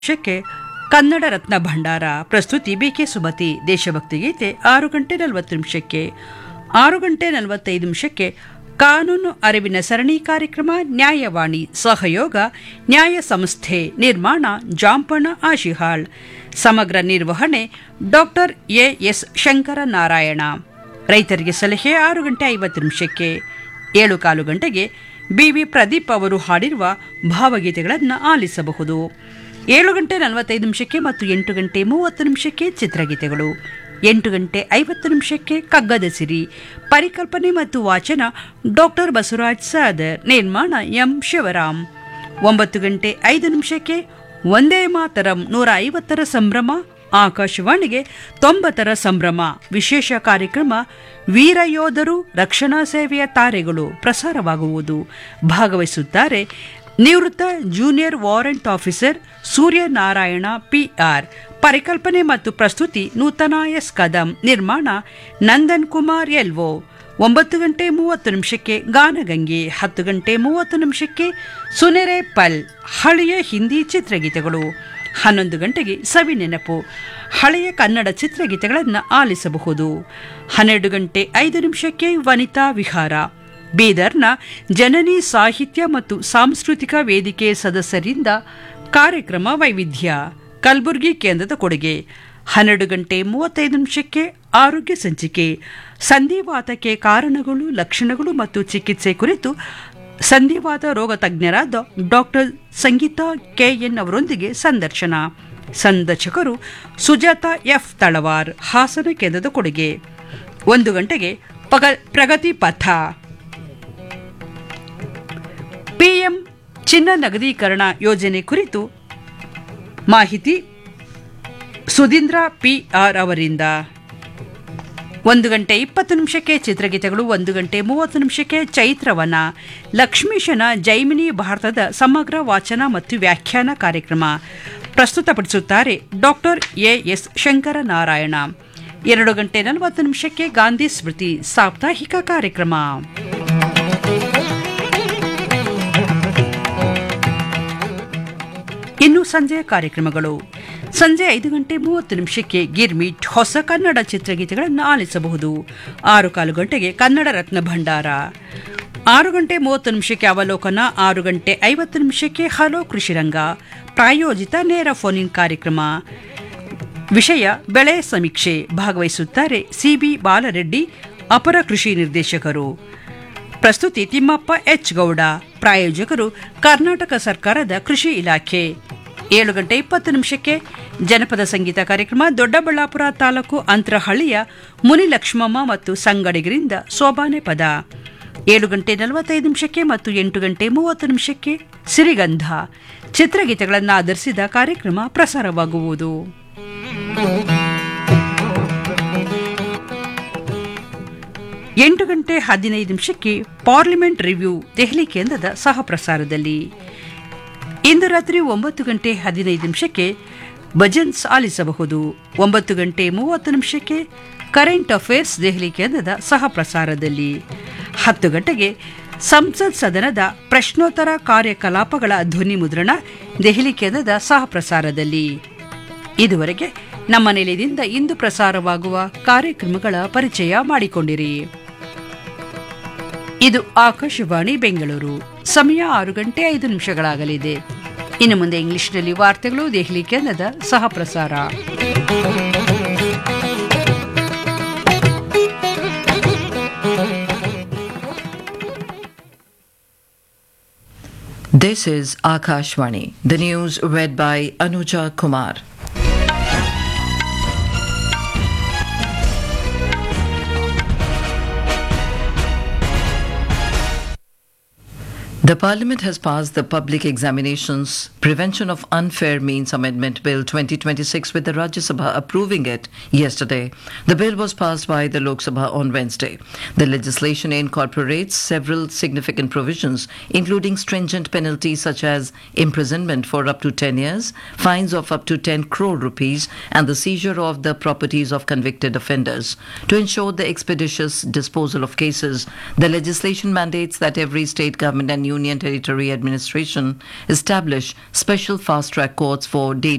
ನಿಮಿಷಕ್ಕೆ ಕನ್ನಡ ರತ್ನ ಭಂಡಾರ ಪ್ರಸ್ತುತಿ ಬಿಕೆ ಸುಮತಿ ದೇಶಭಕ್ತಿ ಗೀತೆ ಆರು ಗಂಟೆ ನಲವತ್ತು ನಿಮಿಷಕ್ಕೆ ಆರು ಗಂಟೆ ನಲವತ್ತೈದು ನಿಮಿಷಕ್ಕೆ ಕಾನೂನು ಅರಿವಿನ ಸರಣಿ ಕಾರ್ಯಕ್ರಮ ನ್ಯಾಯವಾಣಿ ಸಹಯೋಗ ನ್ಯಾಯ ಸಂಸ್ಥೆ ನಿರ್ಮಾಣ ಜಾಂಪಣ ಆಶಿಹಾಳ್ ಸಮಗ್ರ ನಿರ್ವಹಣೆ ಡಾಕ್ಟರ್ ಎ ಎಸ್ ಶಂಕರನಾರಾಯಣ ರೈತರಿಗೆ ಸಲಹೆ ಆರು ಗಂಟೆ ಐವತ್ತು ನಿಮಿಷಕ್ಕೆ ಏಳು ಕಾಲು ಗಂಟೆಗೆ ಬಿವಿ ಪ್ರದೀಪ್ ಅವರು ಹಾಡಿರುವ ಭಾವಗೀತೆಗಳನ್ನು ಆಲಿಸಬಹುದು ಏಳು ಗಂಟೆ ನಲವತ್ತೈದು ನಿಮಿಷಕ್ಕೆ ಮತ್ತು ಎಂಟು ಗಂಟೆ ಮೂವತ್ತು ನಿಮಿಷಕ್ಕೆ ಚಿತ್ರಗೀತೆಗಳು ಎಂಟು ಗಂಟೆ ಐವತ್ತು ನಿಮಿಷಕ್ಕೆ ಕಗ್ಗದ ಸಿರಿ ಪರಿಕಲ್ಪನೆ ಮತ್ತು ವಾಚನ ಡಾಕ್ಟರ್ ಬಸವರಾಜ್ ಸಾದರ್ ನಿರ್ಮಾಣ ಎಂ ಶಿವರಾಮ್ ಒಂಬತ್ತು ಗಂಟೆ ಐದು ನಿಮಿಷಕ್ಕೆ ಒಂದೇ ಮಾತರಂ ನೂರ ಐವತ್ತರ ಸಂಭ್ರಮ ಆಕಾಶವಾಣಿಗೆ ತೊಂಬತ್ತರ ಸಂಭ್ರಮ ವಿಶೇಷ ಕಾರ್ಯಕ್ರಮ ವೀರಯೋಧರು ರಕ್ಷಣಾ ಸೇವೆಯ ತಾರೆಗಳು ಪ್ರಸಾರವಾಗುವುದು ಭಾಗವಹಿಸುತ್ತಾರೆ ನಿವೃತ್ತ junior warrant officer Suryanarayana PR ಪರಿಕಲ್ಪನೆ ಮತ್ತು ಪ್ರಸ್ತುತಿ ನೂತನ ಎಸ್ ಕದಂ ನಿರ್ಮಾಣ ನಂದನ್ ಕುಮಾರ್ ಎಲ್ವೋ ಒಂಬತ್ತು ಗಂಟೆ ಮೂವತ್ತು ನಿಮಿಷಕ್ಕೆ ಗಾನಗಂಗೆ ಹತ್ತು ಗಂಟೆ ಮೂವತ್ತು ನಿಮಿಷಕ್ಕೆ ಸುನೆರೆ ಪಲ್ ಹಳೆಯ ಹಿಂದಿ ಚಿತ್ರಗೀತೆಗಳು ಹನ್ನೊಂದು ಗಂಟೆಗೆ ಸವಿ ನೆನಪು ಹಳೆಯ ಕನ್ನಡ ಚಿತ್ರಗೀತೆಗಳನ್ನು ಆಲಿಸಬಹುದು ಹನ್ನೆರಡು ಗಂಟೆ ಐದು ನಿಮಿಷಕ್ಕೆ ವನಿತಾ ವಿಹಾರ ಬೀದರ್ನ ಜನನಿ ಸಾಹಿತ್ಯ ಮತ್ತು ಸಾಂಸ್ಕೃತಿಕ ವೇದಿಕೆ ಸದಸ್ಯರಿಂದ ಕಾರ್ಯಕ್ರಮ ವೈವಿಧ್ಯ ಕಲಬುರಗಿ ಕೇಂದ್ರದ ಕೊಡುಗೆ ಹನ್ನೆರಡು ಗಂಟೆ ಮೂವತ್ತೈದು ನಿಮಿಷಕ್ಕೆ ಆರೋಗ್ಯ ಸಂಚಿಕೆ ಸಂಧಿವಾತಕ್ಕೆ ಕಾರಣಗಳು ಲಕ್ಷಣಗಳು ಮತ್ತು ಚಿಕಿತ್ಸೆ ಕುರಿತು ಸಂಧಿವಾತ ರೋಗ ತಜ್ಞರಾದ ಡಾಕ್ಟರ್ ಸಂಗೀತಾ ಕೆಎನ್ ಅವರೊಂದಿಗೆ ಸಂದರ್ಶನ ಸಂದರ್ಶಕರು ಸುಜಾತ ಎಫ್ ತಳವಾರ್ ಹಾಸನ ಕೇಂದ್ರದ ಕೊಡುಗೆ ಒಂದು ಗಂಟೆಗೆ ಪಗ ಪ್ರಗತಿ ಪಥ ಪಿಎಂ ಚಿನ್ನ ನಗದೀಕರಣ ಯೋಜನೆ ಕುರಿತು ಮಾಹಿತಿ ಸುಧೀಂದ್ರ ಪಿಆರ್ ಅವರಿಂದ ಒಂದು ಗಂಟೆ ಇಪ್ಪತ್ತು ನಿಮಿಷಕ್ಕೆ ಚಿತ್ರಗೀತೆಗಳು ಒಂದು ಗಂಟೆ ಮೂವತ್ತು ನಿಮಿಷಕ್ಕೆ ಚೈತ್ರವನ ಲಕ್ಷ್ಮೀಶನ ಜೈಮಿನಿ ಭಾರತದ ಸಮಗ್ರ ವಾಚನ ಮತ್ತು ವ್ಯಾಖ್ಯಾನ ಕಾರ್ಯಕ್ರಮ ಪ್ರಸ್ತುತಪಡಿಸುತ್ತಾರೆ ಡಾಕ್ಟರ್ ಎ ಎಸ್ ಶಂಕರನಾರಾಯಣ ಎರಡು ಗಂಟೆ ನಲವತ್ತು ನಿಮಿಷಕ್ಕೆ ಗಾಂಧಿ ಸ್ಮೃತಿ ಸಾಪ್ತಾಹಿಕ ಕಾರ್ಯಕ್ರಮ ಇನ್ನು ಸಂಜೆಯ ಕಾರ್ಯಕ್ರಮಗಳು ಸಂಜೆ ಐದು ಗಂಟೆ ಮೂವತ್ತು ನಿಮಿಷಕ್ಕೆ ಗಿರ್ಮಿಟ್ ಹೊಸ ಕನ್ನಡ ಚಿತ್ರಗೀತೆಗಳನ್ನು ಆಲಿಸಬಹುದು ಆರು ಕಾಲು ಗಂಟೆಗೆ ಕನ್ನಡ ರತ್ನ ಭಂಡಾರ ಆರು ಗಂಟೆ ಮೂವತ್ತು ನಿಮಿಷಕ್ಕೆ ಅವಲೋಕನ ಆರು ಗಂಟೆ ಐವತ್ತು ನಿಮಿಷಕ್ಕೆ ಹಲೋ ಕೃಷಿರಂಗ ಪ್ರಾಯೋಜಿತ ನೇರ ಫೋನ್ ಇನ್ ಕಾರ್ಯಕ್ರಮ ವಿಷಯ ಬೆಳೆ ಸಮೀಕ್ಷೆ ಭಾಗವಹಿಸುತ್ತಾರೆ ಸಿಬಿ ಬಾಲರೆಡ್ಡಿ ಅಪರ ಕೃಷಿ ನಿರ್ದೇಶಕರು ಪ್ರಸ್ತುತಿ ತಿಮ್ಮಪ್ಪ ಎಚ್ ಗೌಡ ಪ್ರಾಯೋಜಕರು ಕರ್ನಾಟಕ ಸರ್ಕಾರದ ಕೃಷಿ ಇಲಾಖೆ ಏಳು ಗಂಟೆ ಇಪ್ಪತ್ತು ನಿಮಿಷಕ್ಕೆ ಜನಪದ ಸಂಗೀತ ಕಾರ್ಯಕ್ರಮ ದೊಡ್ಡಬಳ್ಳಾಪುರ ತಾಲೂಕು ಅಂತರಹಳ್ಳಿಯ ಮುನಿಲಕ್ಷ್ಮಮ್ಮ ಮತ್ತು ಸಂಗಡಿಗರಿಂದ ಸೋಬಾನೆ ಪದ ಏಳು ಗಂಟೆ ನಲವತ್ತೈದು ನಿಮಿಷಕ್ಕೆ ಮತ್ತು ಎಂಟು ಗಂಟೆ ಮೂವತ್ತು ನಿಮಿಷಕ್ಕೆ ಸಿರಿಗಂಧ ಚಿತ್ರಗೀತೆಗಳನ್ನು ಆಧರಿಸಿದ ಕಾರ್ಯಕ್ರಮ ಪ್ರಸಾರವಾಗುವುದು ಎಂಟು ಗಂಟೆ ಹದಿನೈದು ನಿಮಿಷಕ್ಕೆ ಪಾರ್ಲಿಮೆಂಟ್ ರಿವ್ಯೂ ದೆಹಲಿ ಕೇಂದ್ರದ ಸಹ ಪ್ರಸಾರದಲ್ಲಿ ಇಂದು ರಾತ್ರಿ ಒಂಬತ್ತು ಗಂಟೆ ಹದಿನೈದು ನಿಮಿಷಕ್ಕೆ ಭಜನ್ಸ್ ಆಲಿಸಬಹುದು ಒಂಬತ್ತು ಗಂಟೆ ಮೂವತ್ತು ನಿಮಿಷಕ್ಕೆ ಕರೆಂಟ್ ಅಫೇರ್ಸ್ ದೆಹಲಿ ಕೇಂದ್ರದ ಸಹ ಪ್ರಸಾರದಲ್ಲಿ ಹತ್ತು ಗಂಟೆಗೆ ಸಂಸತ್ ಸದನದ ಪ್ರಶ್ನೋತ್ತರ ಕಾರ್ಯಕಲಾಪಗಳ ಧ್ವನಿ ಮುದ್ರಣ ದೆಹಲಿ ಕೇಂದ್ರದ ಸಹ ಪ್ರಸಾರದಲ್ಲಿ ಇದುವರೆಗೆ ನಮ್ಮ ನಿಲಯದಿಂದ ಇಂದು ಪ್ರಸಾರವಾಗುವ ಕಾರ್ಯಕ್ರಮಗಳ ಪರಿಚಯ ಮಾಡಿಕೊಂಡಿರಿ ಇದು ಆಕಾಶವಾಣಿ ಬೆಂಗಳೂರು ಸಮಯ ಆರು ಗಂಟೆ ಐದು ನಿಮಿಷಗಳಾಗಲಿದೆ ಇನ್ನು ಮುಂದೆ ಇಂಗ್ಲಿಷ್ನಲ್ಲಿ ವಾರ್ತೆಗಳು ದೆಹಲಿ ಕೇಂದ್ರದ ಸಹ ಪ್ರಸಾರ This is Akashvani. The news read by Anuja Kumar. The Parliament has passed the Public Examinations Prevention of Unfair Means Amendment Bill 2026 with the Rajya Sabha approving it yesterday. The bill was passed by the Lok Sabha on Wednesday. The legislation incorporates several significant provisions, including stringent penalties such as imprisonment for up to 10 years, fines of up to 10 crore rupees, and the seizure of the properties of convicted offenders. To ensure the expeditious disposal of cases, the legislation mandates that every state government and Union Territory Administration establish special fast track courts for data